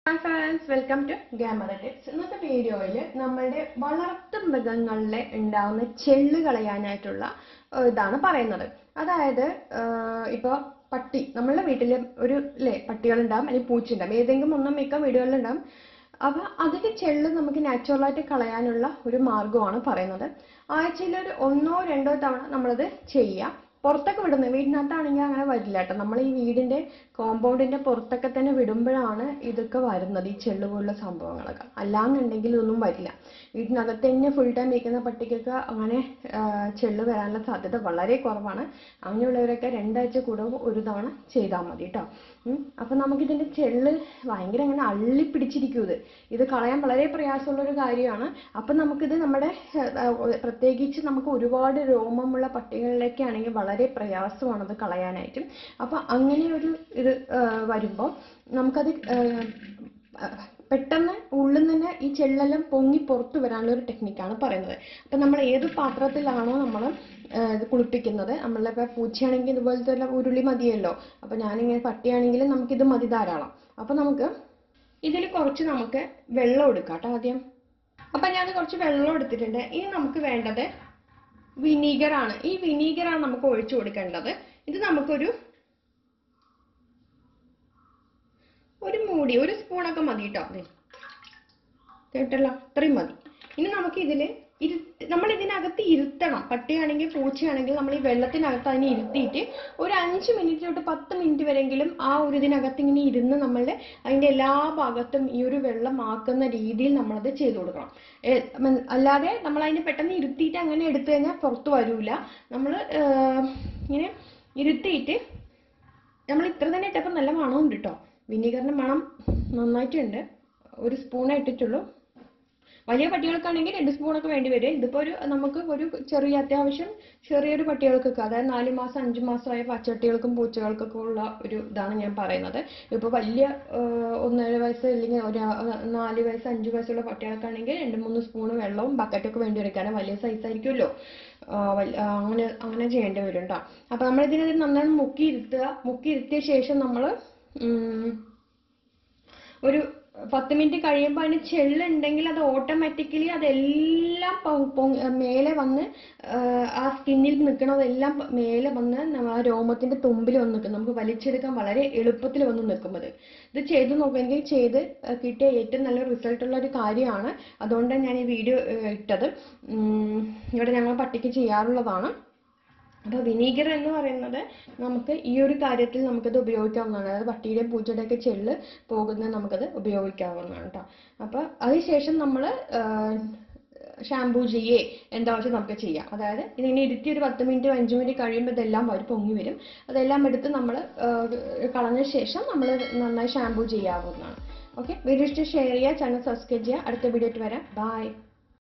hi friends welcome to ഗ്യാമറ tips ഇന്നത്തെ വീഡിയോയിൽ നമ്മളുടെ വളർത്തു മൃഗങ്ങളിലെ ഉണ്ടാവുന്ന ചെള്ള് കളയാനായിട്ടുള്ള ഏഹ്, ഇതാണ് പറയുന്നത് അതായത് ഇപ്പോൾ പട്ടി നമ്മളുടെ വീട്ടിൽ ഒരു അല്ലേ പട്ടികളുണ്ടാവും അല്ലെങ്കിൽ പൂച്ചയുണ്ടാവും ഏതെങ്കിലും ഒന്നും മിക്ക വീടുകളിലുണ്ടാവും അപ്പോൾ അതിൻ്റെ ചെള്ള് നമുക്ക് നാച്ചുറലായിട്ട് കളയാനുള്ള ഒരു മാർഗമാണ് പറയുന്നത് ആഴ്ചയിൽ ഒരു ഒന്നോ രണ്ടോ തവണ നമ്മളത് ചെയ്യുക പുറത്തൊക്കെ വിടുന്നത് വീടിനകത്താണെങ്കിൽ അങ്ങനെ വരില്ല കേട്ടോ നമ്മൾ ഈ വീടിന്റെ കോമ്പൗണ്ടിന്റെ പുറത്തൊക്കെ തന്നെ വിടുമ്പോഴാണ് ഇതൊക്കെ വരുന്നത് ഈ ചെള്ളു പോലുള്ള സംഭവങ്ങളൊക്കെ അല്ലാന്നുണ്ടെങ്കിൽ ഇതൊന്നും വരില്ല വീടിനകത്ത് തന്നെ ഫുൾ ടൈം ഇരിക്കുന്ന പട്ടിക്കൊക്കെ അങ്ങനെ ആ, ചെള്ള് വരാനുള്ള സാധ്യത വളരെ കുറവാണ് അങ്ങനെയുള്ളവരൊക്കെ രണ്ടാഴ്ച കൂടുമ്പോൾ ഒരു തവണ ചെയ്താൽ മതി കേട്ടോ അപ്പം നമുക്കിതിൻ്റെ ചെള്ള് ഭയങ്കര അങ്ങനെ അള്ളിപ്പിടിച്ചിരിക്കും ഇത് ഇത് കളയാൻ വളരെ പ്രയാസമുള്ള ഒരു കാര്യമാണ് അപ്പം നമുക്കിത് നമ്മുടെ ഏഹ്, ഏഹ്, പ്രത്യേകിച്ച് നമുക്ക് ഒരുപാട് രോമമുള്ള പട്ടികളിലൊക്കെ ആണെങ്കിൽ വളരെ പ്രയാസമാണ് അത് കളയാനായിട്ടും അപ്പം അങ്ങനെ ഒരു ഇത് ഏഹ്, വരുമ്പോൾ നമുക്കത് ഏഹ്, ഏഹ്, പെട്ടെന്ന് ഉള്ളിൽ നിന്ന് തന്നെ ഈ ചെള്ളെല്ലാം പൊങ്ങി പുറത്തു വരാനുള്ള ഒരു ടെക്നിക്കാണ് പറയുന്നത് അപ്പം നമ്മൾ ഏത് പാത്രത്തിലാണോ നമ്മൾ ഇത് കുളിപ്പിക്കുന്നത് നമ്മളിപ്പോൾ പൂച്ചയാണെങ്കിൽ ഇതുപോലത്തെ ഉള്ള ഉരുളി മതിയല്ലോ അപ്പം ഞാനിങ്ങനെ പട്ടിയാണെങ്കിലും നമുക്കിത് മതി ധാരാളം അപ്പം നമുക്ക് ഇതിൽ കുറച്ച് നമുക്ക് വെള്ളം എടുക്കാം കേട്ടോ ആദ്യം അപ്പം ഞാൻ കുറച്ച് വെള്ളം എടുത്തിട്ടുണ്ട് ഇനി നമുക്ക് വേണ്ടത് വിനീഗർ ആണ് ഈ വിനീഗർ ആണ് നമുക്ക് ഒഴിച്ചു കൊടുക്കേണ്ടത് ഇത് നമുക്കൊരു ഒരു മൂടി ഒരു സ്പൂണൊക്കെ മതി കേട്ടോ അതെ കേട്ടല്ലോ അത്രയും മതി ഇനി നമുക്ക് ഇതിൽ ഇരു നമ്മൾ ഇതിനകത്ത് ഇരുത്തണം പട്ടിയാണെങ്കിൽ പൂച്ചയാണെങ്കിൽ നമ്മൾ ഈ വെള്ളത്തിനകത്ത് അതിനെ ഇരുത്തിയിട്ട് ഒരു അഞ്ച് മിനിറ്റ് തൊട്ട് പത്ത് മിനിറ്റ് വരെങ്കിലും ആ ഒരു ഇതിനകത്ത് ഇങ്ങനെ ഇരുന്ന് നമ്മളുടെ അതിൻ്റെ എല്ലാ ഭാഗത്തും ഈ ഒരു വെള്ളം ആക്കുന്ന രീതിയിൽ നമ്മളത് ചെയ്തു കൊടുക്കണം ഏ, മൻ- അല്ലാതെ നമ്മൾ അതിനെ പെട്ടെന്ന് ഇരുത്തിയിട്ട് അങ്ങനെ എടുത്തു കഴിഞ്ഞാൽ പുറത്ത് വരൂല നമ്മൾ ഇങ്ങനെ ഇരുത്തിയിട്ട് നമ്മൾ ഇത്ര തന്നെ ഇട്ടപ്പോൾ നല്ല മണമുണ്ട് കേട്ടോ വിനീഗറിൻ്റെ മണം നന്നായിട്ടുണ്ട് ഒരു സ്പൂണേ ഇട്ടിട്ടുള്ളൂ വലിയ പട്ടികൾക്കാണെങ്കിൽ രണ്ട് സ്പൂണൊക്കെ വേണ്ടി വരും ഇതിപ്പോൾ ഒരു നമുക്ക് ഒരു ചെറിയ അത്യാവശ്യം ചെറിയൊരു പട്ടികൾക്കൊക്കെ അതായത് നാല് മാസം അഞ്ച് മാസമായ പച്ചട്ടികൾക്കും പൂച്ചകൾക്കൊക്കെ ഉള്ള ഒരു ഇതാണ് ഞാൻ പറയുന്നത് ഇപ്പോൾ വലിയ ആഹ്, ഒന്നര വയസ്സ് അല്ലെങ്കിൽ ഒരു ആ- നാല് വയസ്സ് അഞ്ച് വയസ്സുള്ള പട്ടികൾക്കാണെങ്കിൽ രണ്ട് മൂന്ന് സ്പൂൺ വെള്ളവും ബക്കറ്റൊക്കെ വേണ്ടി വരും കാരണം വലിയ സൈസ് ആയിരിക്കുമല്ലോ ആഹ് വൽ- ആഹ് അങ്ങനെ അങ്ങനെ ചെയ്യേണ്ടി വരും കേട്ടോ അപ്പോൾ നമ്മൾ ഇതിനെ നന്നായി മുക്കി ഇരുത്തുക മുക്കി ഇരുത്തിയ ശേഷം നമ്മൾ ഒരു പത്ത് മിനിറ്റ് കഴിയുമ്പോൾ അതിന് ചെള്ളുണ്ടെങ്കിൽ അത് ഓട്ടോമാറ്റിക്കലി അതെല്ലാം പൊ- പൊ- മേലെ വന്ന് ആഹ് ആ സ്കിന്നിൽ നിൽക്കുന്നതെല്ലാം പ- മേലെ വന്ന് നമ്മ- ആ രോമത്തിന്റെ തുമ്പിൽ വന്ന് നിൽക്കും നമുക്ക് വലിച്ചെടുക്കാൻ വളരെ എളുപ്പത്തിൽ വന്ന് നിൽക്കും അത് ഇത് ചെയ്ത് നോക്കുമെങ്കിൽ ചെയ്ത് ആഹ് കിട്ടിയ ഏറ്റവും നല്ല റിസൾട്ട് ഉള്ള ഒരു കാര്യമാണ് അതുകൊണ്ടാണ് ഞാൻ ഈ വീഡിയോ ഇട്ടത് ഉം, ഇവിടെ ഞങ്ങൾ പട്ടിക്ക് ചെയ്യാറുള്ളതാണ് അപ്പോൾ വിനീഗർ എന്ന് പറയുന്നത് നമുക്ക് ഈ ഒരു കാര്യത്തിൽ നമുക്കത് ഉപയോഗിക്കാവുന്നതാണ് അതായത് പട്ടിയുടെ പൂച്ചയുടെ ഒക്കെ ചെള്ള് പോകുന്നത് നമുക്കത് ഉപയോഗിക്കാവുന്നതാണ് കേട്ടോ അപ്പോൾ അതിനുശേഷം നമ്മൾ ഷാംപൂ ചെയ്യേ എന്താ വെച്ചാൽ നമുക്ക് ചെയ്യാം അതായത് ഇതിങ്ങനെ ഇരുത്തി ഒരു പത്ത് മിനിറ്റ് അഞ്ച് മിനിറ്റ് കഴിയുമ്പോൾ ഇതെല്ലാം അവർ പൊങ്ങി വരും അതെല്ലാം എടുത്ത് നമ്മൾ കളഞ്ഞ ശേഷം നമ്മൾ നന്നായി ഷാംപൂ ചെയ്യാവുന്നതാണ് ഓക്കെ വീഡിയോ ഇഷ്ടം ഷെയർ ചെയ്യുക ചാനൽ സബ്സ്ക്രൈബ് ചെയ്യുക അടുത്ത വീഡിയോ ആയിട്ട് വരാം ബൈ